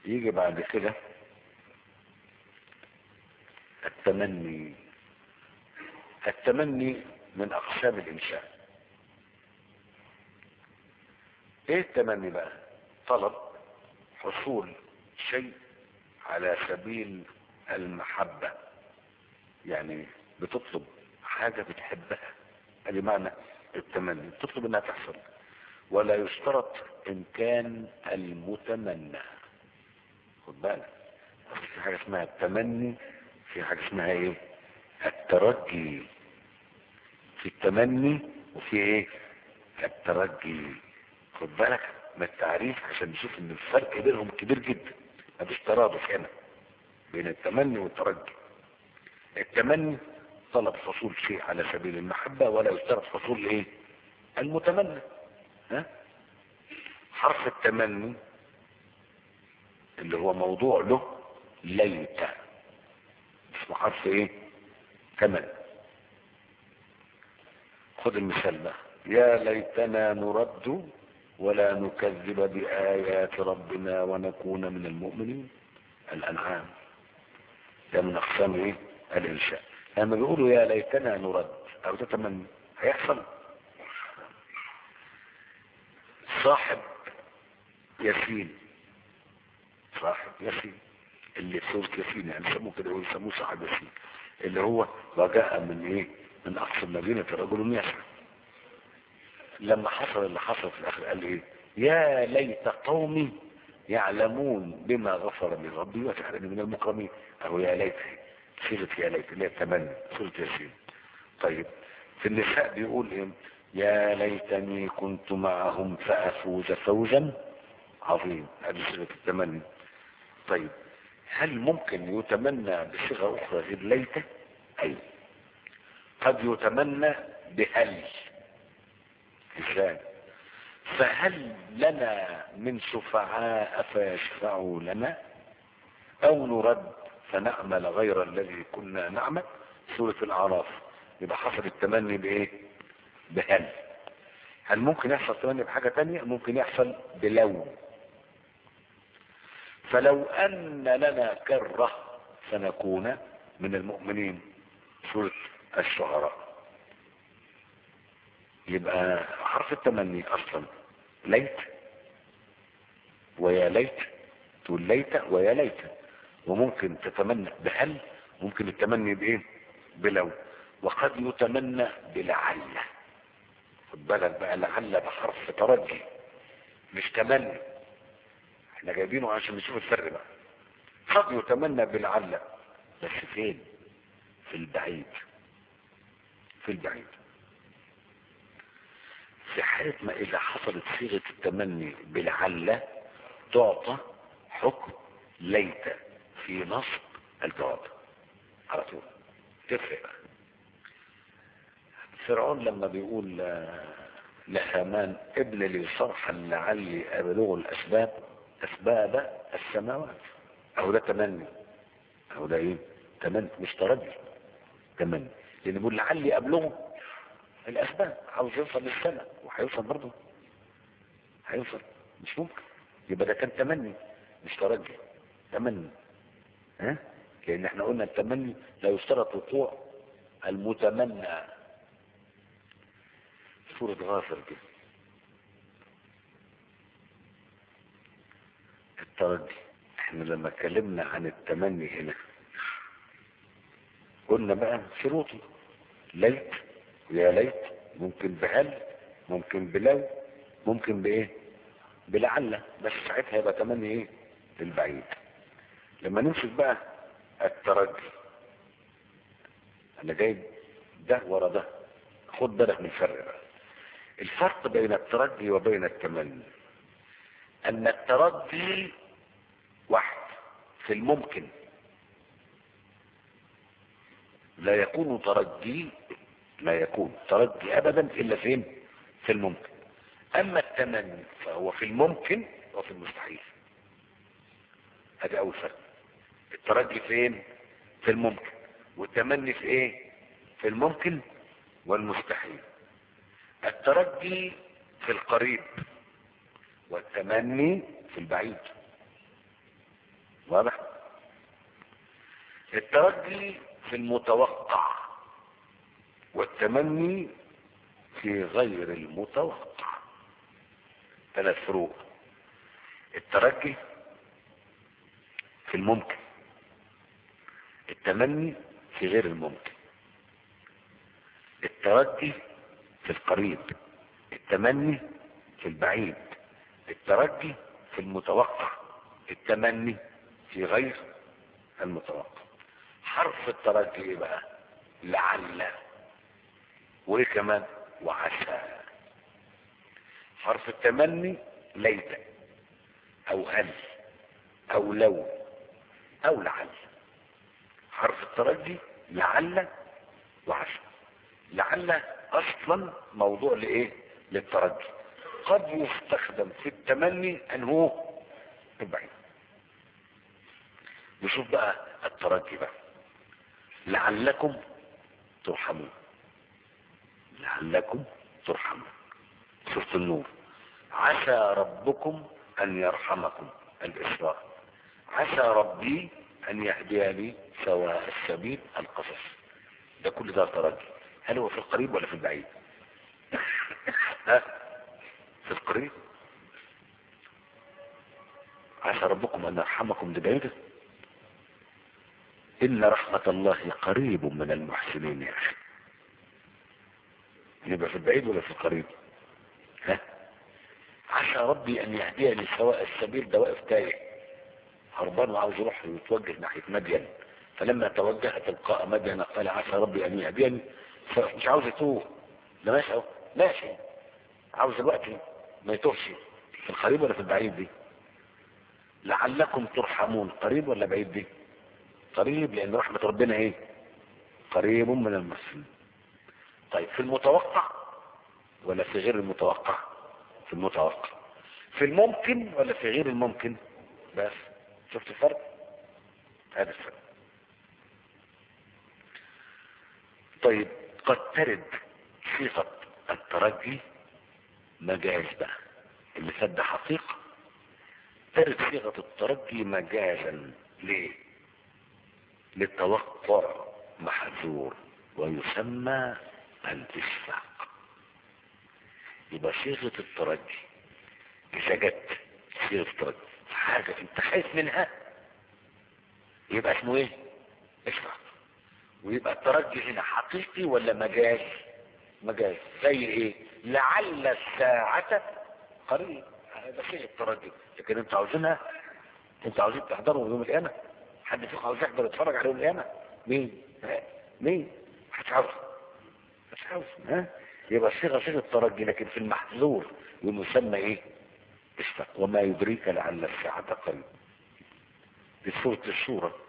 يجي بعد كده التمني التمني من اقسام الانشاء ايه التمني بقى طلب حصول شيء على سبيل المحبة يعني بتطلب حاجة بتحبها ادي معنى التمني بتطلب انها تحصل ولا يشترط ان كان المتمنى خد بالك في حاجة اسمها التمني في حاجة اسمها ايه الترجي في التمني وفي ايه الترجي خد بالك من التعريف عشان نشوف ان الفرق بينهم كبير جدا مفيش ترادف هنا بين التمني والترجي التمني طلب حصول شيء على سبيل المحبة ولا يشترط حصول ايه المتمنى ها حرف التمني اللي هو موضوع له ليت اسمه حرف ايه تمني خد المثال ده يا ليتنا نرد ولا نكذب بآيات ربنا ونكون من المؤمنين الأنعام ده من أقسام إيه؟ الإنشاء لما بيقولوا يا ليتنا نرد أو تتمنى هيحصل صاحب ياسين صاحب ياسين اللي في سورة ياسين يعني يسموه كده يسموه صاحب ياسين اللي هو وجاء من ايه من اقصى المدينة رجل يسعى لما حصل اللي حصل في الاخر قال ايه يا ليت قومي يعلمون بما غفر لي ربي وجعلني من المكرمين او يا ليت صيغه يا ليت اللي هي التمني سوره ياسين طيب في النساء بيقول ايه يا ليتني كنت معهم فافوز فوزا عظيم هذه صيغه التمني طيب هل ممكن يتمنى بصيغه اخرى غير ليت اي قد يتمنى بهل ازاي فهل لنا من شفعاء فيشفعوا لنا او نرد فنعمل غير الذي كنا نعمل سورة الاعراف يبقى حصل التمني بايه بهل هل ممكن يحصل تمني بحاجة تانية ممكن يحصل بلو فلو ان لنا كرة سنكون من المؤمنين سورة الشعراء يبقى حرف التمني اصلا ليت ويا ليت تقول ليت ويا ليت وممكن تتمنى بهل ممكن التمني بايه بلو وقد يتمنى بلعل خد بالك بقى لعل بحرف ترجي مش تمني احنا جايبينه عشان نشوف الفرق بقى قد يتمنى بلعل بس فين في البعيد في البعيد في حالة ما إذا حصلت صيغة التمني بلعل تعطى حكم ليت في نصب الجواب على طول تفرق فرعون لما بيقول لحامان ابن لي صرحا لعلي أبلغ الأسباب أسباب السماوات أو ده تمني أو ده إيه تمني مش ترجي تمني لأن بيقول لعلي أبلغه الاسباب عاوز يوصل للسماء وهيوصل برضه هيوصل مش ممكن يبقى ده كان تمني مش ترجي تمني ها لان احنا قلنا التمني لا يشترط وقوع المتمنى سورة غافر كده الترجي احنا لما اتكلمنا عن التمني هنا قلنا بقى شروطه ليت يا ليت ممكن بهل ممكن بلو ممكن بايه بلعل بس ساعتها يبقى تمني ايه للبعيد لما نمسك بقى الترجي انا جايب ده ورا ده خد بالك من الفرق بقى الفرق بين الترجي وبين التمني ان الترجي واحد في الممكن لا يكون ترجي لا يكون ترجي ابدا الا فين في الممكن اما التمني فهو في الممكن وفي المستحيل هذا اول فرق الترجي فين في الممكن والتمني في ايه في الممكن والمستحيل الترجي في القريب والتمني في البعيد واضح الترجي في المتوقع والتمني في غير المتوقع ثلاث فروق الترجي في الممكن التمني في غير الممكن الترجي في القريب التمني في البعيد الترجي في المتوقع التمني في غير المتوقع حرف الترجي ايه بقى لعل وايه كمان وعسى حرف التمني ليت او هل او لو او لعل حرف الترجي لعل وعسى لعل اصلا موضوع لايه للترجي قد يستخدم في التمني ان هو البعيد نشوف بقى الترجي بقى لعلكم ترحمون لعلكم ترحمون سورة النور عسى ربكم أن يرحمكم الإسراء عسى ربي أن يهديني سواء السبيل القصص ده كل ده ترجي هل هو في القريب ولا في البعيد ها في القريب عسى ربكم أن يرحمكم لبعيده إن رحمة الله قريب من المحسنين يا أخي يبقى في البعيد ولا في القريب ها عسى ربي أن يهديني سواء السبيل ده واقف تايه هربان وعاوز يروح يتوجه ناحية مدين فلما توجه تلقاء مدين قال عسى ربي أن يهديني مش عاوز يتوه ده ماشي اهو ماشي عاوز الوقت ما يتوهش في القريب ولا في البعيد دي لعلكم ترحمون قريب ولا بعيد دي قريب لان رحمة ربنا ايه قريب من المسلمين طيب في المتوقع ولا في غير المتوقع في المتوقع في الممكن ولا في غير الممكن بس شفت الفرق هذا الفرق طيب قد ترد صيغة الترجي مجاز بقى اللي فات ده حقيقة ترد صيغة الترجي مجازا ليه للتوقع محذور ويسمى الإشفاق يبقى صيغة الترجي إذا جت صيغة الترجي حاجة أنت خايف منها يبقى اسمه إيه؟ إشفاق ويبقى الترجي هنا حقيقي ولا مجاز؟ مجاز زي إيه؟ لعل الساعة قريب هذا صيغة الترجي لكن أنتوا عاوزينها أنتوا عاوزين تحضروا يوم القيامة حد فيكم عاوز يحضر يتفرج على يوم القيامة مين ها؟ مين مش عاوز مش عاوز ها يبقى الصيغه صيغه الترجي لكن في المحذور يسمى ايه اشفق وما يدريك لعل الساعه قريب في سوره الشورى